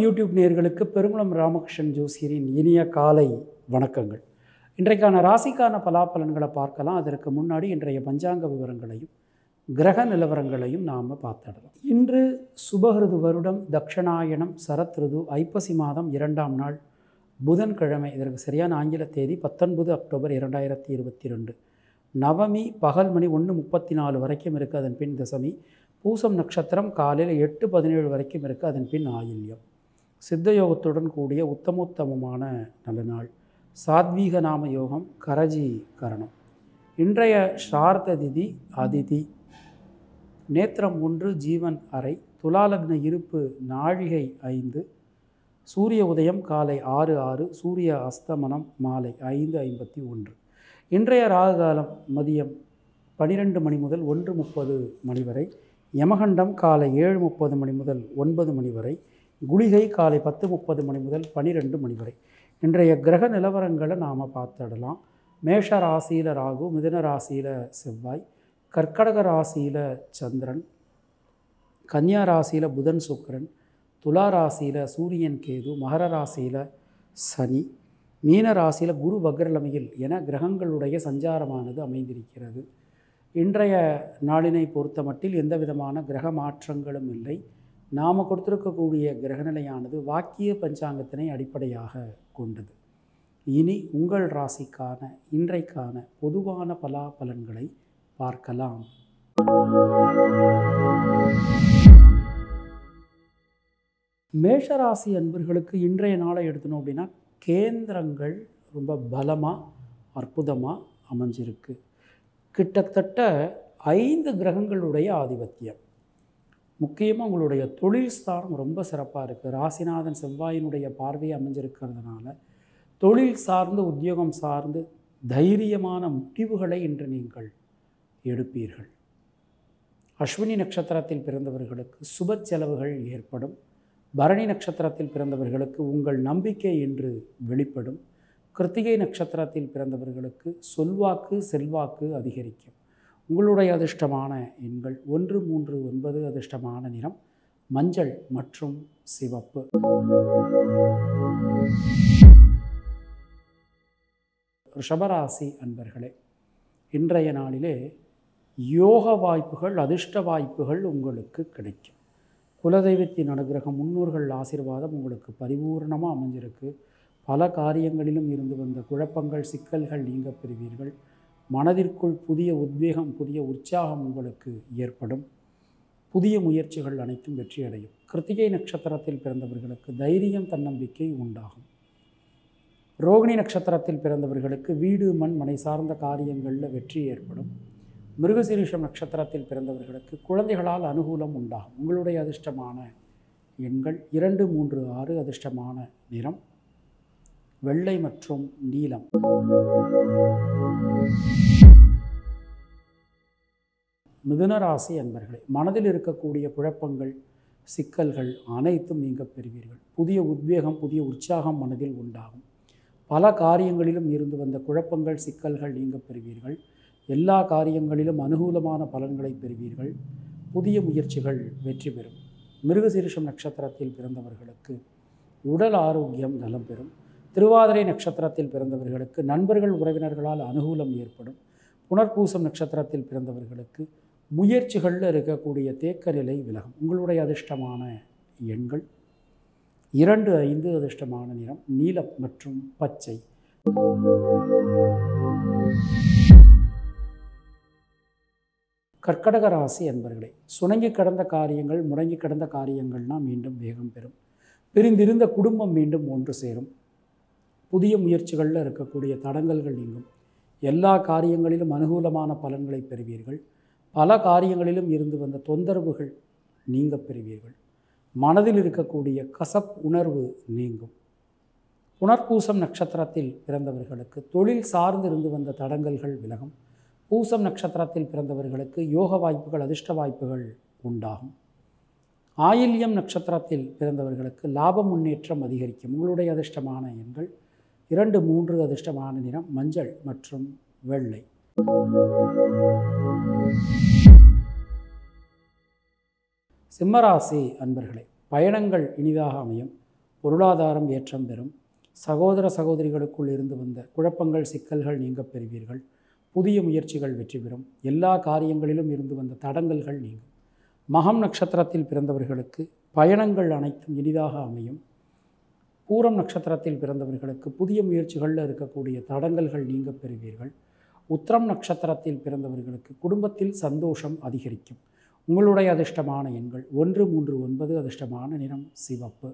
YouTube நேயர்களுக்கு பெருங்குளம் ராமகிருஷ்ணன் ஜோசியரின் இனிய காலை வணக்கங்கள் இன்றைக்கான ராசிக்கான பலாபலன்களை பார்க்கலாம் அதற்கு முன்னாடி இன்றைய பஞ்சாங்க விவரங்களையும் கிரக நிலவரங்களையும் நாம் பார்த்துடலாம் இன்று சுபகிருது வருடம் தக்ஷணாயனம் சரத் ருது ஐப்பசி மாதம் இரண்டாம் நாள் புதன்கிழமை இதற்கு சரியான ஆங்கில தேதி பத்தொன்பது அக்டோபர் இரண்டாயிரத்தி இருபத்தி ரெண்டு நவமி பகல் மணி ஒன்று முப்பத்தி நாலு வரைக்கும் இருக்குது அதன் பின் தசமி பூசம் நட்சத்திரம் காலையில் எட்டு பதினேழு வரைக்கும் இருக்குது அதன் பின் ஆயில்யம் சித்த யோகத்துடன் கூடிய உத்தமோத்தமமான நல்ல நாள் சாத்வீக நாம யோகம் கரஜி கரணம் இன்றைய ஸ்ரார்த்த திதி அதிதி நேத்திரம் ஒன்று ஜீவன் அறை துலாலக்ன இருப்பு நாழிகை ஐந்து சூரிய உதயம் காலை ஆறு ஆறு சூரிய அஸ்தமனம் மாலை ஐந்து ஐம்பத்தி ஒன்று இன்றைய ராகுகாலம் மதியம் பனிரெண்டு மணி முதல் ஒன்று முப்பது மணி வரை யமகண்டம் காலை ஏழு முப்பது மணி முதல் ஒன்பது மணி வரை குளிகை காலை பத்து முப்பது மணி முதல் பனிரெண்டு மணி வரை இன்றைய கிரக நிலவரங்களை நாம் பார்த்துடலாம் மேஷ ராசியில் ராகு மிதுன ராசியில் செவ்வாய் கர்க்கடக ராசியில் சந்திரன் கன்னியா ராசியில் புதன் சுக்கிரன் துலா ராசியில் சூரியன் கேது மகர ராசியில் சனி மீன ராசியில் குரு வக்ரலமையில் என கிரகங்களுடைய சஞ்சாரமானது அமைந்திருக்கிறது இன்றைய நாளினை பொறுத்த மட்டில் எந்த விதமான கிரக மாற்றங்களும் இல்லை நாம் கொடுத்திருக்கக்கூடிய கிரகநிலையானது வாக்கிய பஞ்சாங்கத்தினை அடிப்படையாக கொண்டது இனி உங்கள் ராசிக்கான இன்றைக்கான பொதுவான பலாபலன்களை பார்க்கலாம் மேஷராசி அன்பர்களுக்கு இன்றைய நாளை எடுத்தணும் அப்படின்னா கேந்திரங்கள் ரொம்ப பலமாக அற்புதமாக அமைஞ்சிருக்கு கிட்டத்தட்ட ஐந்து கிரகங்களுடைய ஆதிபத்தியம் முக்கியமாக உங்களுடைய தொழில் ஸ்தானம் ரொம்ப சிறப்பாக இருக்குது ராசிநாதன் செவ்வாயினுடைய பார்வை அமைஞ்சிருக்கிறதுனால தொழில் சார்ந்து உத்தியோகம் சார்ந்து தைரியமான முடிவுகளை இன்று நீங்கள் எடுப்பீர்கள் அஸ்வினி நட்சத்திரத்தில் பிறந்தவர்களுக்கு சுப செலவுகள் ஏற்படும் பரணி நட்சத்திரத்தில் பிறந்தவர்களுக்கு உங்கள் நம்பிக்கை என்று வெளிப்படும் கிருத்திகை நட்சத்திரத்தில் பிறந்தவர்களுக்கு சொல்வாக்கு செல்வாக்கு அதிகரிக்கும் உங்களுடைய அதிர்ஷ்டமான எண்கள் ஒன்று மூன்று ஒன்பது அதிர்ஷ்டமான நிறம் மஞ்சள் மற்றும் சிவப்பு ரிஷபராசி அன்பர்களே இன்றைய நாளிலே யோக வாய்ப்புகள் அதிர்ஷ்ட வாய்ப்புகள் உங்களுக்கு கிடைக்கும் குலதெய்வத்தின் அனுகிரகம் முன்னோர்கள் ஆசீர்வாதம் உங்களுக்கு பரிபூர்ணமாக அமைஞ்சிருக்கு பல காரியங்களிலும் இருந்து வந்த குழப்பங்கள் சிக்கல்கள் நீங்க பெறுவீர்கள் மனதிற்குள் புதிய உத்வேகம் புதிய உற்சாகம் உங்களுக்கு ஏற்படும் புதிய முயற்சிகள் அனைத்தும் வெற்றியடையும் கிருத்திகை நட்சத்திரத்தில் பிறந்தவர்களுக்கு தைரியம் தன்னம்பிக்கை உண்டாகும் ரோகிணி நட்சத்திரத்தில் பிறந்தவர்களுக்கு வீடு மண் மனை சார்ந்த காரியங்களில் வெற்றி ஏற்படும் மிருகசீரிஷம் நட்சத்திரத்தில் பிறந்தவர்களுக்கு குழந்தைகளால் அனுகூலம் உண்டாகும் உங்களுடைய அதிர்ஷ்டமான எண்கள் இரண்டு மூன்று ஆறு அதிர்ஷ்டமான நிறம் வெள்ளை மற்றும் நீலம் மிதுன ராசி அன்பர்களே மனதில் இருக்கக்கூடிய குழப்பங்கள் சிக்கல்கள் அனைத்தும் நீங்க பெறுவீர்கள் புதிய உத்வேகம் புதிய உற்சாகம் மனதில் உண்டாகும் பல காரியங்களிலும் இருந்து வந்த குழப்பங்கள் சிக்கல்கள் நீங்க பெறுவீர்கள் எல்லா காரியங்களிலும் அனுகூலமான பலன்களை பெறுவீர்கள் புதிய முயற்சிகள் வெற்றி பெறும் மிருகசீரிஷம் நட்சத்திரத்தில் பிறந்தவர்களுக்கு உடல் ஆரோக்கியம் நலம் பெறும் திருவாதிரை நட்சத்திரத்தில் பிறந்தவர்களுக்கு நண்பர்கள் உறவினர்களால் அனுகூலம் ஏற்படும் புனர்பூசம் நட்சத்திரத்தில் பிறந்தவர்களுக்கு முயற்சிகளில் இருக்கக்கூடிய தேக்க நிலை விலகும் உங்களுடைய அதிர்ஷ்டமான எண்கள் இரண்டு ஐந்து அதிர்ஷ்டமான நிறம் நீலம் மற்றும் பச்சை கர்க்கடக ராசி என்பர்களே சுணங்கி கடந்த காரியங்கள் முடங்கி கடந்த காரியங்கள்னால் மீண்டும் வேகம் பெறும் பிரிந்திருந்த குடும்பம் மீண்டும் ஒன்று சேரும் புதிய முயற்சிகளில் இருக்கக்கூடிய தடங்கல்கள் நீங்கும் எல்லா காரியங்களிலும் அனுகூலமான பலன்களை பெறுவீர்கள் பல காரியங்களிலும் இருந்து வந்த தொந்தரவுகள் நீங்க பெறுவீர்கள் மனதில் இருக்கக்கூடிய கசப் உணர்வு நீங்கும் புனர்பூசம் நட்சத்திரத்தில் பிறந்தவர்களுக்கு தொழில் சார்ந்து இருந்து வந்த தடங்கல்கள் விலகும் பூசம் நட்சத்திரத்தில் பிறந்தவர்களுக்கு யோக வாய்ப்புகள் அதிர்ஷ்ட வாய்ப்புகள் உண்டாகும் ஆயில்யம் நட்சத்திரத்தில் பிறந்தவர்களுக்கு லாப முன்னேற்றம் அதிகரிக்கும் உங்களுடைய அதிர்ஷ்டமான எண்கள் இரண்டு மூன்று அதிர்ஷ்டமான நிறம் மஞ்சள் மற்றும் வெள்ளை சிம்மராசி அன்பர்களே பயணங்கள் இனிதாக அமையும் பொருளாதாரம் ஏற்றம் பெறும் சகோதர சகோதரிகளுக்குள் இருந்து வந்த குழப்பங்கள் சிக்கல்கள் நீங்கப் பெறுவீர்கள் புதிய முயற்சிகள் வெற்றி பெறும் எல்லா காரியங்களிலும் இருந்து வந்த தடங்கல்கள் நீங்கும் மகம் நட்சத்திரத்தில் பிறந்தவர்களுக்கு பயணங்கள் அனைத்தும் இனிதாக அமையும் பூரம் நட்சத்திரத்தில் பிறந்தவர்களுக்கு புதிய முயற்சிகளில் இருக்கக்கூடிய தடங்கல்கள் நீங்கப் பெறுவீர்கள் உத்திரம் நட்சத்திரத்தில் பிறந்தவர்களுக்கு குடும்பத்தில் சந்தோஷம் அதிகரிக்கும் உங்களுடைய அதிர்ஷ்டமான எண்கள் ஒன்று மூன்று ஒன்பது அதிர்ஷ்டமான நிறம் சிவப்பு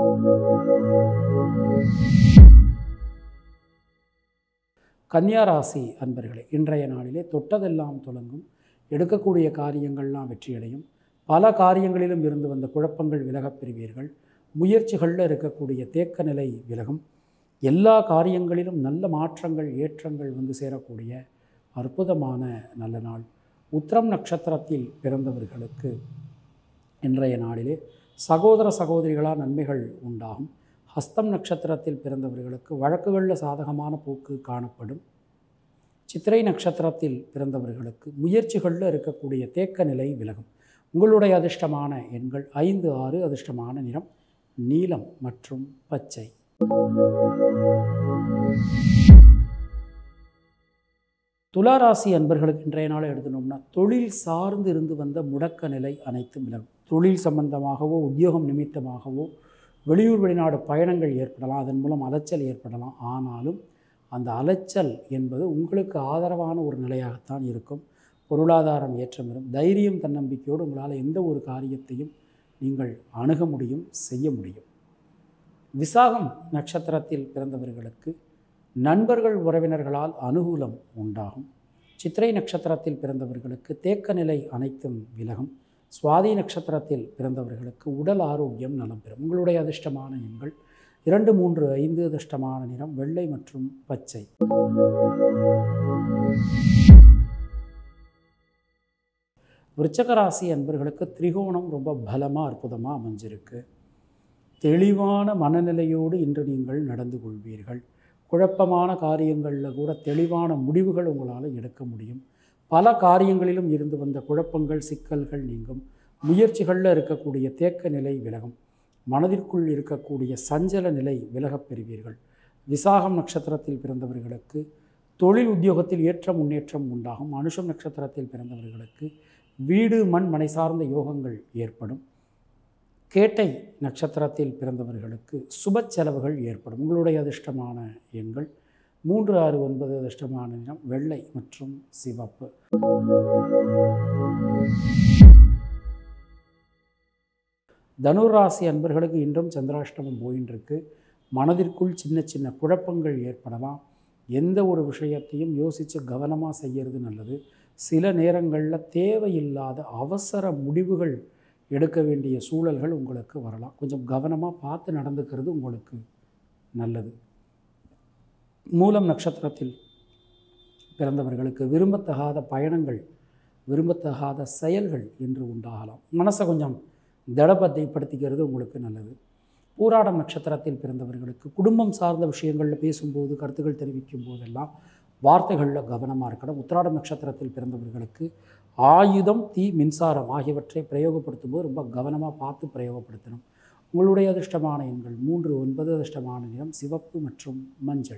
கன்னியா ராசி அன்பர்களே இன்றைய நாளிலே தொட்டதெல்லாம் தொடங்கும் எடுக்கக்கூடிய காரியங்கள்லாம் வெற்றியடையும் பல காரியங்களிலும் இருந்து வந்த குழப்பங்கள் விலகப் பெறுவீர்கள் முயற்சிகளில் இருக்கக்கூடிய தேக்க நிலை விலகும் எல்லா காரியங்களிலும் நல்ல மாற்றங்கள் ஏற்றங்கள் வந்து சேரக்கூடிய அற்புதமான நல்ல நாள் உத்திரம் நட்சத்திரத்தில் பிறந்தவர்களுக்கு இன்றைய நாளிலே சகோதர சகோதரிகளால் நன்மைகள் உண்டாகும் ஹஸ்தம் நட்சத்திரத்தில் பிறந்தவர்களுக்கு வழக்குகளில் சாதகமான போக்கு காணப்படும் சித்திரை நட்சத்திரத்தில் பிறந்தவர்களுக்கு முயற்சிகளில் இருக்கக்கூடிய தேக்க நிலை விலகும் உங்களுடைய அதிர்ஷ்டமான எண்கள் ஐந்து ஆறு அதிர்ஷ்டமான நிறம் நீலம் மற்றும் பச்சை துளாராசி அன்பர்களுக்கு இன்றைய நாள் எழுதணும்னா தொழில் சார்ந்து இருந்து வந்த முடக்க நிலை அனைத்தும் விலகும் தொழில் சம்பந்தமாகவோ உத்தியோகம் நிமித்தமாகவோ வெளியூர் வெளிநாடு பயணங்கள் ஏற்படலாம் அதன் மூலம் அலைச்சல் ஏற்படலாம் ஆனாலும் அந்த அலைச்சல் என்பது உங்களுக்கு ஆதரவான ஒரு நிலையாகத்தான் இருக்கும் பொருளாதாரம் ஏற்றம் வரும் தைரியம் தன்னம்பிக்கையோடு உங்களால் எந்த ஒரு காரியத்தையும் நீங்கள் அணுக முடியும் செய்ய முடியும் விசாகம் நட்சத்திரத்தில் பிறந்தவர்களுக்கு நண்பர்கள் உறவினர்களால் அனுகூலம் உண்டாகும் சித்திரை நட்சத்திரத்தில் பிறந்தவர்களுக்கு தேக்க நிலை அனைத்தும் விலகும் சுவாதி நட்சத்திரத்தில் பிறந்தவர்களுக்கு உடல் ஆரோக்கியம் நலம் பெறும் உங்களுடைய அதிர்ஷ்டமான எண்கள் இரண்டு மூன்று ஐந்து அதிர்ஷ்டமான நிறம் வெள்ளை மற்றும் பச்சை விருச்சக ராசி அன்பர்களுக்கு திரிகோணம் ரொம்ப பலமாக அற்புதமாக அமைஞ்சிருக்கு தெளிவான மனநிலையோடு இன்று நீங்கள் நடந்து கொள்வீர்கள் குழப்பமான காரியங்களில் கூட தெளிவான முடிவுகள் உங்களால் எடுக்க முடியும் பல காரியங்களிலும் இருந்து வந்த குழப்பங்கள் சிக்கல்கள் நீங்கும் முயற்சிகளில் இருக்கக்கூடிய தேக்க நிலை விலகும் மனதிற்குள் இருக்கக்கூடிய சஞ்சல நிலை விலகப் பெறுவீர்கள் விசாகம் நட்சத்திரத்தில் பிறந்தவர்களுக்கு தொழில் உத்தியோகத்தில் ஏற்ற முன்னேற்றம் உண்டாகும் அனுஷம் நட்சத்திரத்தில் பிறந்தவர்களுக்கு வீடு மண் மனை சார்ந்த யோகங்கள் ஏற்படும் கேட்டை நட்சத்திரத்தில் பிறந்தவர்களுக்கு சுப செலவுகள் ஏற்படும் உங்களுடைய அதிர்ஷ்டமான எண்கள் மூன்று ஆறு ஒன்பது அதிர்ஷ்டமான நிறம் வெள்ளை மற்றும் சிவப்பு தனுராசி அன்பர்களுக்கு இன்றும் சந்திராஷ்டமம் போயின்னு இருக்கு மனதிற்குள் சின்ன சின்ன குழப்பங்கள் ஏற்படலாம் எந்த ஒரு விஷயத்தையும் யோசித்து கவனமாக செய்கிறது நல்லது சில நேரங்களில் தேவையில்லாத அவசர முடிவுகள் எடுக்க வேண்டிய சூழல்கள் உங்களுக்கு வரலாம் கொஞ்சம் கவனமாக பார்த்து நடந்துக்கிறது உங்களுக்கு நல்லது மூலம் நட்சத்திரத்தில் பிறந்தவர்களுக்கு விரும்பத்தகாத பயணங்கள் விரும்பத்தகாத செயல்கள் என்று உண்டாகலாம் மனசை கொஞ்சம் திடபத்தைப்படுத்திக்கிறது உங்களுக்கு நல்லது பூராடம் நட்சத்திரத்தில் பிறந்தவர்களுக்கு குடும்பம் சார்ந்த விஷயங்களில் பேசும்போது கருத்துக்கள் தெரிவிக்கும் போதெல்லாம் வார்த்தைகளில் கவனமாக இருக்கணும் உத்திராடம் நட்சத்திரத்தில் பிறந்தவர்களுக்கு ஆயுதம் தீ மின்சாரம் ஆகியவற்றை பிரயோகப்படுத்தும் போது ரொம்ப கவனமாக பார்த்து பிரயோகப்படுத்தணும் உங்களுடைய அதிர்ஷ்டமான எண்கள் மூன்று ஒன்பது அதிர்ஷ்டமான நிறம் சிவப்பு மற்றும் மஞ்சள்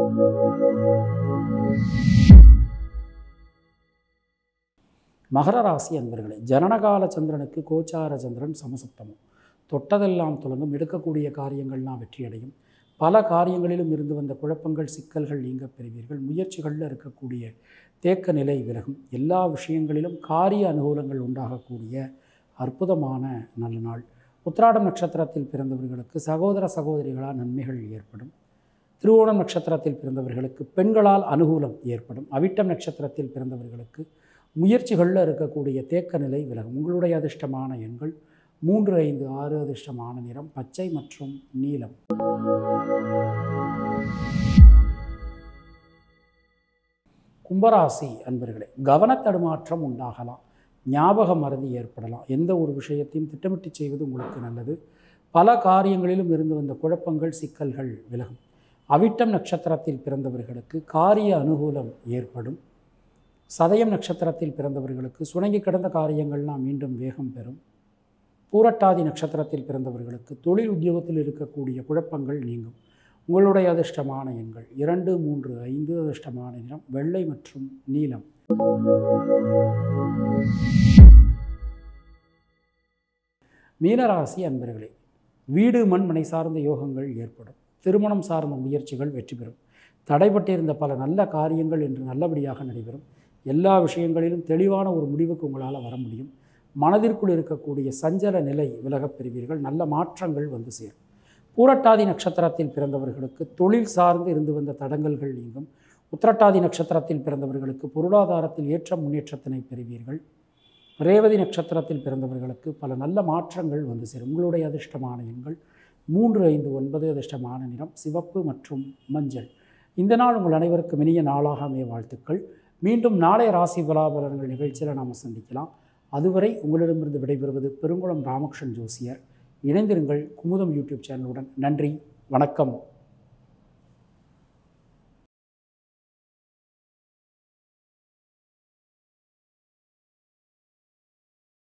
மகர ராசி அன்பர்களே ஜனனகால சந்திரனுக்கு கோச்சார சந்திரன் சமசப்தமம் தொட்டதெல்லாம் தொடங்கும் எடுக்கக்கூடிய காரியங்கள்லாம் வெற்றியடையும் பல காரியங்களிலும் இருந்து வந்த குழப்பங்கள் சிக்கல்கள் நீங்க பெறுவீர்கள் முயற்சிகளில் இருக்கக்கூடிய தேக்க நிலை விலகும் எல்லா விஷயங்களிலும் காரிய அனுகூலங்கள் உண்டாகக்கூடிய அற்புதமான நல்ல நாள் உத்திராடம் நட்சத்திரத்தில் பிறந்தவர்களுக்கு சகோதர சகோதரிகளால் நன்மைகள் ஏற்படும் திருவோணம் நட்சத்திரத்தில் பிறந்தவர்களுக்கு பெண்களால் அனுகூலம் ஏற்படும் அவிட்டம் நட்சத்திரத்தில் பிறந்தவர்களுக்கு முயற்சிகளில் இருக்கக்கூடிய தேக்க நிலை விலகும் உங்களுடைய அதிர்ஷ்டமான எண்கள் மூன்று ஐந்து ஆறு அதிர்ஷ்டமான நிறம் பச்சை மற்றும் நீலம் கும்பராசி அன்பர்களே கவனத்தடுமாற்றம் உண்டாகலாம் ஞாபக மறதி ஏற்படலாம் எந்த ஒரு விஷயத்தையும் திட்டமிட்டு செய்வது உங்களுக்கு நல்லது பல காரியங்களிலும் இருந்து வந்த குழப்பங்கள் சிக்கல்கள் விலகும் அவிட்டம் நட்சத்திரத்தில் பிறந்தவர்களுக்கு காரிய அனுகூலம் ஏற்படும் சதயம் நட்சத்திரத்தில் பிறந்தவர்களுக்கு சுணங்கி கிடந்த காரியங்கள்லாம் மீண்டும் வேகம் பெறும் பூரட்டாதி நட்சத்திரத்தில் பிறந்தவர்களுக்கு தொழில் உத்தியோகத்தில் இருக்கக்கூடிய குழப்பங்கள் நீங்கும் உங்களுடைய அதிர்ஷ்டமான எண்கள் இரண்டு மூன்று ஐந்து அதிர்ஷ்டமான நிறம் வெள்ளை மற்றும் நீலம் மீனராசி அன்பர்களே வீடு மண் மனை சார்ந்த யோகங்கள் ஏற்படும் திருமணம் சார்ந்த முயற்சிகள் வெற்றி பெறும் தடைபட்டிருந்த பல நல்ல காரியங்கள் இன்று நல்லபடியாக நடைபெறும் எல்லா விஷயங்களிலும் தெளிவான ஒரு முடிவுக்கு உங்களால் வர முடியும் மனதிற்குள் இருக்கக்கூடிய சஞ்சல நிலை விலகப் பெறுவீர்கள் நல்ல மாற்றங்கள் வந்து சேரும் பூரட்டாதி நட்சத்திரத்தில் பிறந்தவர்களுக்கு தொழில் சார்ந்து இருந்து வந்த தடங்கல்கள் நீங்கும் உத்திரட்டாதி நட்சத்திரத்தில் பிறந்தவர்களுக்கு பொருளாதாரத்தில் ஏற்ற முன்னேற்றத்தினை பெறுவீர்கள் ரேவதி நட்சத்திரத்தில் பிறந்தவர்களுக்கு பல நல்ல மாற்றங்கள் வந்து சேரும் உங்களுடைய அதிர்ஷ்டமான எண்கள் மூன்று ஐந்து ஒன்பது அதிர்ஷ்டமான நிறம் சிவப்பு மற்றும் மஞ்சள் இந்த நாள் உங்கள் அனைவருக்கும் இனிய நாளாக அமைய வாழ்த்துக்கள் மீண்டும் நாளைய ராசி பலாபலன்கள் நிகழ்ச்சியில் நாம் சந்திக்கலாம் அதுவரை உங்களிடமிருந்து விடைபெறுவது பெருங்குளம் ராமகிருஷ்ணன் ஜோசியர் இணைந்திருங்கள் குமுதம் யூடியூப் சேனலுடன் நன்றி வணக்கம்